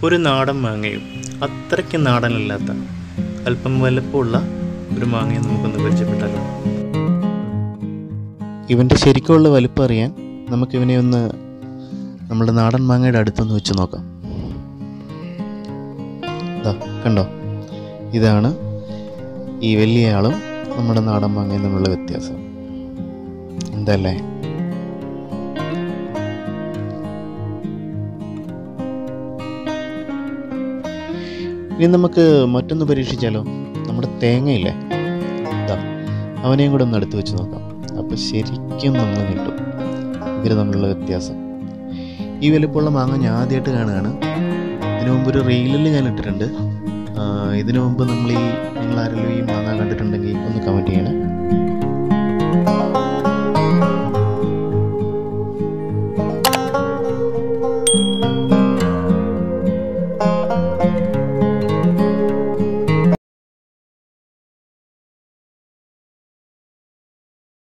ഒരു നാടൻ മാങ്ങയും അത്രയ്ക്ക് നാടനല്ലാത്ത അല്പം വലുപ്പമുള്ള ഒരു മാങ്ങയും നമുക്കൊന്ന് പരിചയപ്പെട്ടാലോ ഇവൻ്റെ ശരിക്കുള്ള വലുപ്പം അറിയാൻ നമുക്കിവനെ ഒന്ന് നമ്മുടെ നാടൻ മാങ്ങയുടെ അടുത്തൊന്ന് വെച്ച് നോക്കാം ദാ കണ്ടോ ഇതാണ് ഈ വലിയ ആളും നമ്മുടെ നാടൻ മാങ്ങയും തമ്മിലുള്ള വ്യത്യാസം എന്തല്ലേ ഇനി നമുക്ക് മറ്റൊന്ന് പരീക്ഷിച്ചാലോ നമ്മുടെ തേങ്ങയില്ലേ ദാ അവനെയും കൂടെ ഒന്ന് അടുത്ത് വെച്ച് നോക്കാം അപ്പോൾ ശരിക്കും നമ്മൾ കിട്ടും ഇവർ തമ്മിലുള്ള വ്യത്യാസം ഈ വലിപ്പമുള്ള മാങ്ങ ഞാൻ ആദ്യമായിട്ട് കാണുകയാണ് ഇതിനു മുമ്പ് ഒരു റീലിൽ ഞാൻ ഇട്ടിട്ടുണ്ട് ആ, ഇതിനു മുമ്പ് നമ്മൾ ഈ നിങ്ങൾ ആരെങ്കിലും ഈ മാങ്ങ കണ്ടിട്ടുണ്ടെങ്കിൽ ഒന്ന് കമൻറ്റ് ചെയ്യണേ